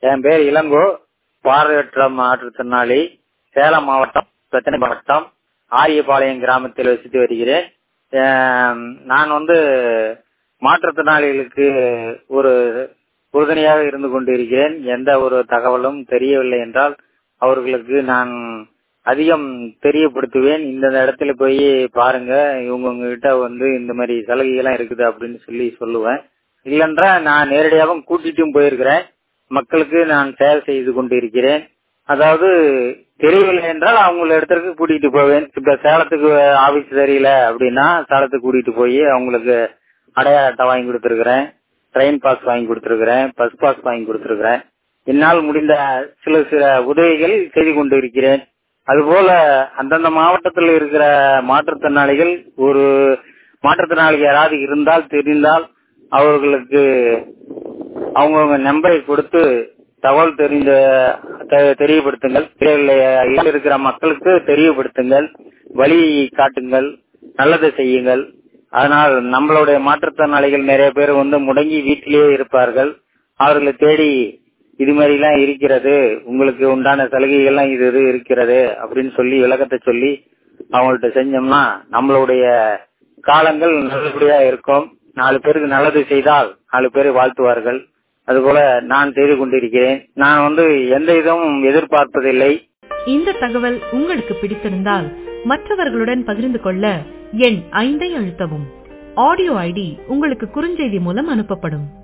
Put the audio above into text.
என் பேர் இளங்கோ பார்வையற்ற மாற்றுத்திறனாளி சேலம் மாவட்டம் பிரச்சனை மாவட்டம் ஆரியபாளையம் கிராமத்தில் வசித்து வருகிறேன் ஆம், நான் வந்து மாற்றுத்திறனாளிகளுக்கு ஒரு உறுதுணையாக இருந்து கொண்டிருக்கிறேன் எந்த ஒரு தகவலும் தெரியவில்லை என்றால் அவர்களுக்கு நான் அதிகம் தெரியப்படுத்துவேன் இந்த இடத்துல போய் பாருங்க இவங்க உங்ககிட்ட வந்து இந்த மாதிரி சலுகைகள்லாம் இருக்குது அப்படின்னு சொல்லி சொல்லுவேன் இல்லைன்றா நான் நேரடியாகவும் கூட்டிட்டும் போயிருக்கிறேன் மக்களுக்கு நான் சேவை செய்து கொண்டிருக்கிறேன் அதாவது தெரியவில்லை என்றால் அவங்கள இடத்திற்கு கூட்டிட்டு போவேன் இப்ப சேலத்துக்கு ஆபீஸ் தெரியல அப்படின்னா சேலத்துக்கு கூட்டிட்டு போய் அவங்களுக்கு அடையாள அட்டை வாங்கி கொடுத்துருக்கிறேன் ட்ரெயின் பாஸ் வாங்கி கொடுத்துருக்கிறேன் பஸ் பாஸ் வாங்கி கொடுத்துருக்கிறேன் என்னால் முடிந்த சில சில உதவிகள் செய்து கொண்டு இருக்கிறேன் அதுபோல அந்தந்த மாவட்டத்தில் இருக்கிற மாற்றுத்திறனாளிகள் ஒரு மாற்றுத்திறனாளிகள் யாராவது இருந்தால் தெரிந்தால் அவர்களுக்கு அவங்கவுங்க நம்பரை கொடுத்து தகவல் தெரிந்த தெ- தெரியப்படுத்துங்கள் இதில் இருக்கிற மக்களுக்கு தெரியப்படுத்துங்கள் வழி காட்டுங்கள் நல்லதை செய்யுங்கள் அதனால் நம்மளுடைய மாற்றுத்திறனாளிகள் நிறைய பேர் வந்து முடங்கி வீட்டிலேயே இருப்பார்கள் அவர்களை தேடி இது மாதிரி எல்லாம் இருக்கிறது உங்களுக்கு உண்டான சலுகைகள்லாம் இது இது இருக்கிறது அப்படின்னு சொல்லி விளக்கத்தை சொல்லி அவங்கள்ட்ட செஞ்சோம்னா நம்மளுடைய காலங்கள் நல்லபடியா இருக்கும் நாலு பேருக்கு நல்லது செய்தால் நாலு பேர் வாழ்த்துவார்கள் அதுபோல நான் செய்து கொண்டிருக்கிறேன் நான் வந்து எந்த இதுவும் எதிர்பார்ப்பதில்லை இந்த தகவல் உங்களுக்கு பிடித்திருந்தால் மற்றவர்களுடன் பகிர்ந்து கொள்ள எண் ஐந்தை அழுத்தவும் ஆடியோ ஐடி உங்களுக்கு குறுஞ்செய்தி மூலம் அனுப்பப்படும்